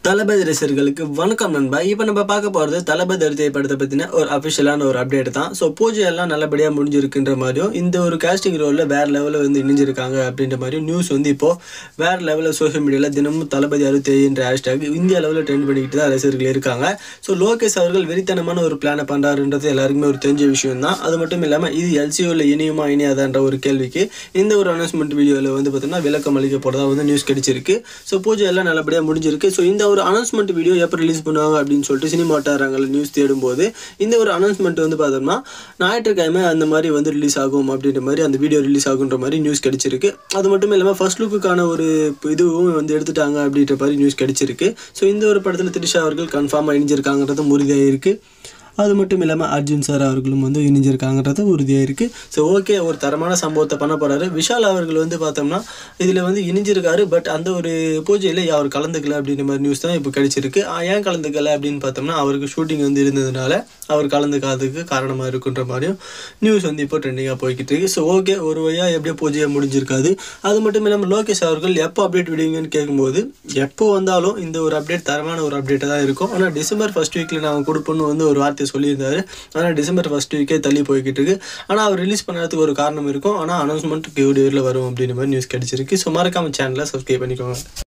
தளபதி ரசிகர்களுக்கு வணக்கம் நண்பா இப்போ நம்ம பார்க்க போகிறது தளபதி அறுத்தை படத்தை பற்றின ஒரு அஃபிஷியலான ஒரு அப்டேட் தான் ஸோ பூஜை எல்லாம் நல்லபடியாக முடிஞ்சிருக்குன்ற மாதிரியும் இந்த ஒரு casting ரோலில் வேறு லெவலில் வந்து இணைஞ்சிருக்காங்க அப்படின்ற மாதிரியும் நியூஸ் வந்து இப்போது வேறு லெவலில் சோஷியல் மீடியாவில் தினமும் தளபதி அறுத்தைன்ற ஹேஷ்டாக் இந்திய அளவில் ட்ரெண்ட் பண்ணிக்கிட்டு தான் ரசிகர்கள் இருக்காங்க ஸோ லோகேஷ் அவர்கள் வெறித்தனமான ஒரு பிளானை பண்ணுறாருன்றது எல்லாருக்குமே ஒரு தெரிஞ்ச விஷயம் தான் அது மட்டும் இல்லாமல் இது எல்சிஓவில் இணையுமா இணையாதான்ற ஒரு கேள்விக்கு இந்த ஒரு அனௌன்ஸ்மெண்ட் வீடியோவில் வந்து பார்த்தீங்கன்னா விளக்கம் அளிக்க போகிறதா வந்து நியூஸ் கிடைச்சிருக்கு ஸோ பூஜை எல்லாம் நல்லபடியாக முடிஞ்சிருக்கு ஸோ இந்த ஒரு அனௌன்ஸ்மெண்ட் வீடியோ எப்போ ரிலீஸ் பண்ணுவாங்க அப்படின்னு சொல்லிட்டு சினிமா வட்டாரங்கள் நியூஸ் தேடும்போது இந்த ஒரு அனௌன்ஸ்மெண்ட் வந்து பார்த்தோம்னா ஞாயிற்றுக்கிழமை அந்த மாதிரி வந்து ரிலீஸ் ஆகும் அப்படின்ற மாதிரி அந்த வீடியோ ரிலீஸ் ஆகுன்ற மாதிரி நியூஸ் கிடைச்சிருக்கு அது மட்டும் இல்லாமல் ஃபர்ஸ்ட் லுக்குக்கான ஒரு இதுவும் வந்து எடுத்துட்டாங்க அப்படின்ற மாதிரி நியூஸ் கிடைச்சிருக்கு ஸோ இந்த ஒரு படத்தில் திரிஷா அவர்கள் கன்ஃபார்மாக இணைஞ்சிருக்காங்கிறதும் உறுதியாக இருக்குது அது மட்டும் இல்லாமல் அர்ஜுன் சார் அவர்களும் வந்து இணைஞ்சிருக்காங்கன்றது உறுதியாக இருக்குது ஸோ ஓகே ஒரு தரமான சம்பவத்தை பண்ண போகிறாரு விஷால் அவர்கள் வந்து பார்த்தோம்னா இதில் வந்து இணைஞ்சிருக்காரு பட் அந்த ஒரு பூஜையில் அவர் கலந்துக்கல அப்படின்ற மாதிரி நியூஸ் தான் இப்போ கிடைச்சிருக்கு ஆ, ஏன் கலந்துக்கல அப்படின்னு பார்த்தோம்னா அவருக்கு ஷூட்டிங் வந்து இருந்ததுனால அவர் கலந்துக்காததுக்கு காரணமாக இருக்குன்ற மாதிரியும் நியூஸ் வந்து இப்போ ட்ரெண்டிங்காக போய்கிட்டு இருக்கு ஸோ ஓகே ஒரு வழியாக எப்படியோ பூஜையாக முடிஞ்சிருக்காது அது மட்டும் இல்லாமல் லோகேஷ் அவர்கள் எப்போ அப்டேட் விடுவீங்கன்னு கேட்கும்போது எப்போ வந்தாலும் இந்த ஒரு அப்டேட் தரமான ஒரு அப்டேட்டாக தான் இருக்கும் ஆனால் டிசம்பர் ஃபர்ஸ்ட் வீக்கில் நான் கொடுப்போன்னு வந்து ஒரு வார்த்தை சொல்லியிருந்தாரு ஆனால் டிசம்பர் ஃபர்ஸ்ட் வீக்கே தள்ளி போய்கிட்டு இருக்கு ஆனால் அவர் ரிலீஸ் பண்ணுறதுக்கு ஒரு காரணம் இருக்கும் ஆனால் அனௌன்ஸ்மெண்ட் வீடியோவில் வரும் அப்படின்ற மாதிரி நியூஸ் கிடைச்சிருக்கு ஸோ மறக்காம சேனலை சப்ஸ்கிரைப் பண்ணிக்கோங்க